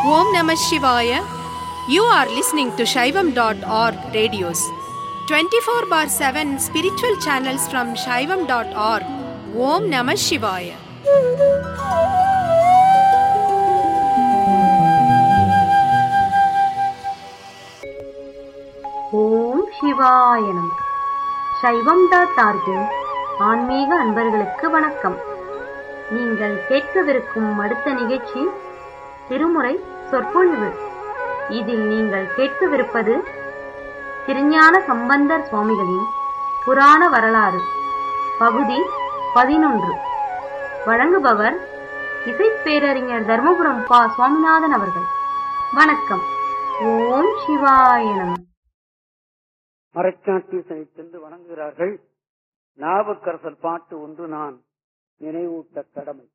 Om Namah Shivaya. You are listening to Shaivam.org radios. 24 bar 7 spiritual channels from Shaivam.org. Om Namah Shivaya. ஓம் சிவாய நம சைவம் dot ஆர்கின் ஆன்மீக அன்பர்களுக்கு வணக்கம் நீங்கள் கேட்கவிருக்கும் அடுத்த நிகழ்ச்சி திருமுறை சொற்பொழிவு இதில் நீங்கள் கேட்கவிருப்பது திருஞான சம்பந்தர் சுவாமிகளின் புராண வரலாறு பகுதி பதினொன்று வழங்குபவர் இசைப்பேரறிஞர் தர்மபுரம் பா சுவாமிநாதன் அவர்கள் வணக்கம் ஓம் சிவாய நம மறைச்சாட்டீசனை சென்று வணங்குகிறார்கள் நாவுக்கரசர் பாட்டு ஒன்று நான் நினைவூட்ட கடமை